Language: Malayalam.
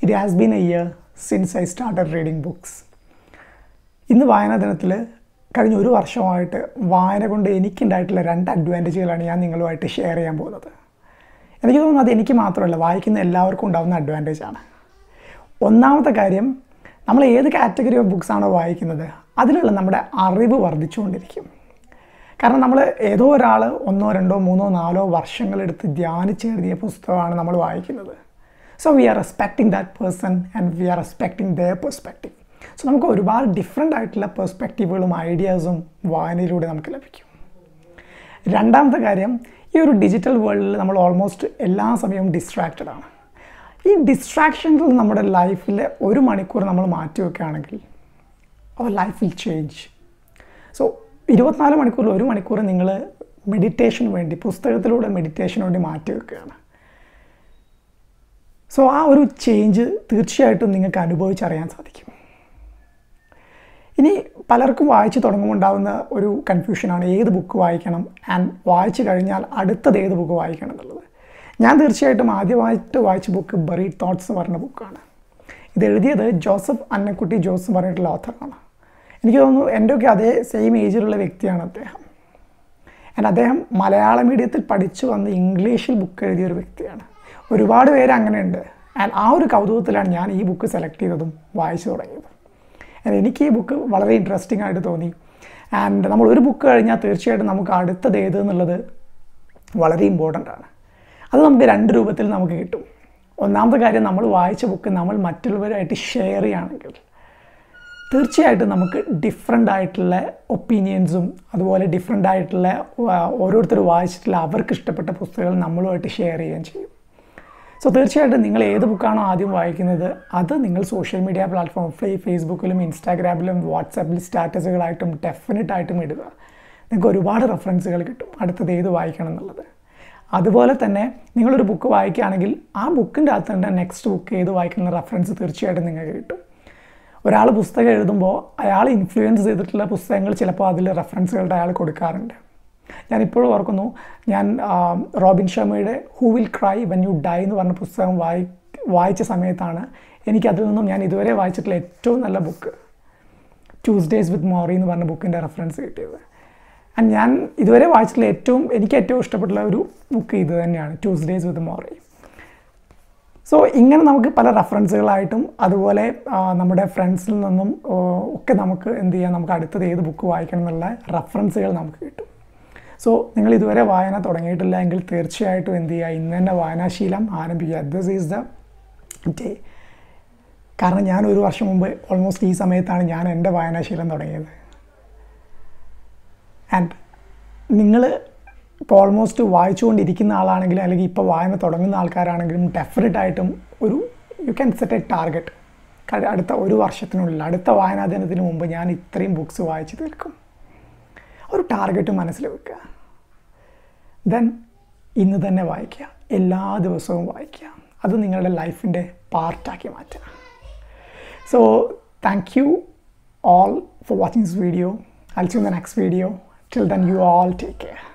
It has been a year since I started reading books ഇന്ന് വായനാ ദിനത്തിൽ കഴിഞ്ഞ ഒരു വർഷമായിട്ട് വായന കൊണ്ട് എനിക്കുണ്ടായിട്ടുള്ള രണ്ട് അഡ്വാൻറ്റേജുകളാണ് ഞാൻ നിങ്ങളുമായിട്ട് ഷെയർ ചെയ്യാൻ പോകുന്നത് എനിക്ക് തോന്നുന്നത് അത് എനിക്ക് മാത്രമല്ല വായിക്കുന്ന എല്ലാവർക്കും ഉണ്ടാകുന്ന അഡ്വാൻറ്റേജാണ് ഒന്നാമത്തെ കാര്യം നമ്മൾ ഏത് കാറ്റഗറി ഓഫ് ബുക്സ് ആണോ വായിക്കുന്നത് അതിലുള്ള നമ്മുടെ അറിവ് വർദ്ധിച്ചുകൊണ്ടിരിക്കും കാരണം നമ്മൾ ഏതോ ഒരാൾ ഒന്നോ രണ്ടോ മൂന്നോ നാലോ വർഷങ്ങളെടുത്ത് ധ്യാനിച്ചെഴുതിയ പുസ്തകമാണ് നമ്മൾ വായിക്കുന്നത് so we are respecting that person and we are respecting their perspective so നമുക്ക് ഒരുപാട് ഡിഫറെൻ്റ് ആയിട്ടുള്ള പെർസ്പെക്റ്റീവുകളും ഐഡിയാസും വായനയിലൂടെ നമുക്ക് ലഭിക്കും രണ്ടാമത്തെ കാര്യം ഈ ഒരു ഡിജിറ്റൽ വേൾഡിൽ നമ്മൾ ഓൾമോസ്റ്റ് എല്ലാ സമയവും ഡിസ്ട്രാക്റ്റഡ് ആണ് ഈ ഡിസ്ട്രാക്ഷൻസിൽ നമ്മുടെ ലൈഫിൽ ഒരു മണിക്കൂർ നമ്മൾ മാറ്റി വെക്കുകയാണെങ്കിൽ അവർ ലൈഫ് വിൽ ചേഞ്ച് സോ ഇരുപത്തിനാല് മണിക്കൂറിൽ ഒരു മണിക്കൂർ നിങ്ങൾ മെഡിറ്റേഷന് വേണ്ടി പുസ്തകത്തിലൂടെ മെഡിറ്റേഷന് വേണ്ടി മാറ്റി വെക്കുകയാണ് സോ ആ ഒരു ചേഞ്ച് തീർച്ചയായിട്ടും നിങ്ങൾക്ക് അനുഭവിച്ചറിയാൻ സാധിക്കും ഇനി പലർക്കും വായിച്ച് തുടങ്ങുമ്പോൾ ഉണ്ടാകുന്ന ഒരു കൺഫ്യൂഷനാണ് ഏത് ബുക്ക് വായിക്കണം ആൻഡ് വായിച്ചു കഴിഞ്ഞാൽ അടുത്തത് ഏത് ബുക്ക് വായിക്കണം എന്നുള്ളത് ഞാൻ തീർച്ചയായിട്ടും ആദ്യമായിട്ട് വായിച്ച ബുക്ക് ബറീഡ് തോട്ട്സ് എന്ന് പറഞ്ഞ ബുക്കാണ് ഇത് എഴുതിയത് ജോസഫ് അന്നക്കുട്ടി ജോസ് എന്ന് പറഞ്ഞിട്ടുള്ള ഓഥറാണ് എനിക്ക് തോന്നുന്നു എൻ്റെയൊക്കെ അതേ സെയിം ഏജിലുള്ള വ്യക്തിയാണ് അദ്ദേഹം ആൻഡ് അദ്ദേഹം മലയാള മീഡിയത്തിൽ പഠിച്ചു വന്ന് ഇംഗ്ലീഷിൽ ബുക്ക് എഴുതിയ ഒരു വ്യക്തിയാണ് ഒരുപാട് പേര് അങ്ങനെയുണ്ട് ആൻഡ് ആ ഒരു കൗതുകത്തിലാണ് ഞാൻ ഈ ബുക്ക് സെലക്ട് ചെയ്തതും വായിച്ചു തുടങ്ങിയത് ആൻഡ് എനിക്ക് ഈ ബുക്ക് വളരെ ഇൻട്രസ്റ്റിംഗ് ആയിട്ട് തോന്നി ആൻഡ് നമ്മൾ ഒരു ബുക്ക് കഴിഞ്ഞാൽ തീർച്ചയായിട്ടും നമുക്ക് അടുത്തത് ഏത് എന്നുള്ളത് വളരെ ഇമ്പോർട്ടൻ്റ് ആണ് അത് നമുക്ക് രണ്ട് രൂപത്തിൽ നമുക്ക് കിട്ടും ഒന്നാമത്തെ കാര്യം നമ്മൾ വായിച്ച ബുക്ക് നമ്മൾ മറ്റുള്ളവരായിട്ട് ഷെയർ ചെയ്യുകയാണെങ്കിൽ തീർച്ചയായിട്ടും നമുക്ക് ഡിഫറെൻ്റ് ആയിട്ടുള്ള ഒപ്പീനിയൻസും അതുപോലെ ഡിഫറെൻ്റ് ആയിട്ടുള്ള ഓരോരുത്തർ വായിച്ചിട്ടുള്ള അവർക്ക് ഇഷ്ടപ്പെട്ട പുസ്തകങ്ങൾ നമ്മളുമായിട്ട് ഷെയർ ചെയ്യുകയും ചെയ്യും സോ തീർച്ചയായിട്ടും നിങ്ങൾ ഏത് ബുക്കാണോ ആദ്യം വായിക്കുന്നത് അത് നിങ്ങൾ സോഷ്യൽ മീഡിയ പ്ലാറ്റ്ഫോം ഫേസ്ബുക്കിലും ഇൻസ്റ്റാഗ്രാമിലും വാട്സാപ്പിൽ സ്റ്റാറ്റസുകളായിട്ടും ഡെഫിനറ്റ് ആയിട്ടും ഇടുക നിങ്ങൾക്ക് ഒരുപാട് റെഫറൻസുകൾ കിട്ടും അടുത്തത് ഏത് വായിക്കണം എന്നുള്ളത് അതുപോലെ തന്നെ നിങ്ങളൊരു ബുക്ക് വായിക്കുകയാണെങ്കിൽ ആ ബുക്കിൻ്റെ അകത്ത് തന്നെ നെക്സ്റ്റ് ബുക്ക് ഏത് വായിക്കുന്ന റെഫറൻസ് തീർച്ചയായിട്ടും നിങ്ങൾക്ക് കിട്ടും ഒരാൾ പുസ്തകം എഴുതുമ്പോൾ അയാൾ ഇൻഫ്ലുവൻസ് ചെയ്തിട്ടുള്ള പുസ്തകങ്ങൾ ചിലപ്പോൾ അതിൽ റെഫറൻസുകളുടെ അയാൾ കൊടുക്കാറുണ്ട് ഞാൻ ഇപ്പോഴും ഓർക്കുന്നു ഞാൻ റോബിൻ ശർമ്മയുടെ who will cry when you die എന്ന് പറഞ്ഞ പുസ്തകം വായി വായിച്ച സമയത്താണ് എനിക്കതിൽ നിന്നും ഞാൻ ഇതുവരെ വായിച്ചിട്ടുള്ള ഏറ്റവും നല്ല ബുക്ക് ട്യൂസ്ഡേയ്സ് വിത്ത് മോറി എന്ന് പറഞ്ഞ ബുക്കിൻ്റെ റെഫറൻസ് കിട്ടിയത് ആൻഡ് ഞാൻ ഇതുവരെ വായിച്ചിട്ടുള്ള ഏറ്റവും എനിക്ക് ഏറ്റവും ഇഷ്ടപ്പെട്ടുള്ള ഒരു ബുക്ക് ഇത് തന്നെയാണ് ട്യൂസ്ഡേയ്സ് വിത്ത് മോറി സോ ഇങ്ങനെ നമുക്ക് പല റെഫറൻസുകളായിട്ടും അതുപോലെ നമ്മുടെ ഫ്രണ്ട്സിൽ നിന്നും ഒക്കെ നമുക്ക് എന്ത് ചെയ്യാം നമുക്ക് അടുത്തത് ഏത് ബുക്ക് വായിക്കണം എന്നുള്ള റെഫറൻസുകൾ നമുക്ക് കിട്ടും സോ നിങ്ങൾ ഇതുവരെ വായന തുടങ്ങിയിട്ടില്ല എങ്കിൽ തീർച്ചയായിട്ടും എന്ത് ചെയ്യുക ഇന്ന് തന്നെ വായനാശീലം ആരംഭിക്കുക ദിസ് ഈസ് ദ ഡേ കാരണം ഞാൻ ഒരു വർഷം മുമ്പ് ഓൾമോസ്റ്റ് ഈ സമയത്താണ് ഞാൻ എൻ്റെ വായനാശീലം തുടങ്ങിയത് ആൻഡ് നിങ്ങൾ ഇപ്പോൾ ഓൾമോസ്റ്റ് വായിച്ചുകൊണ്ടിരിക്കുന്ന ആളാണെങ്കിലും അല്ലെങ്കിൽ ഇപ്പോൾ വായന തുടങ്ങുന്ന ആൾക്കാരാണെങ്കിലും ഡെഫിനറ്റ് ആയിട്ടും ഒരു you can set a target അടുത്ത ഒരു വർഷത്തിനുള്ളിൽ അടുത്ത വായനാ ദിനത്തിന് മുമ്പ് ഞാൻ ഇത്രയും ബുക്സ് വായിച്ച് തീർക്കും ഒരു ടാർഗറ്റ് മനസ്സിൽ വെക്കുക ദെൻ ഇന്ന് തന്നെ വായിക്കുക എല്ലാ ദിവസവും വായിക്കുക അത് നിങ്ങളുടെ ലൈഫിൻ്റെ പാർട്ടാക്കി മാറ്റുക so thank you all for watching this video. I'll see you in the next video. Till then, you all take care.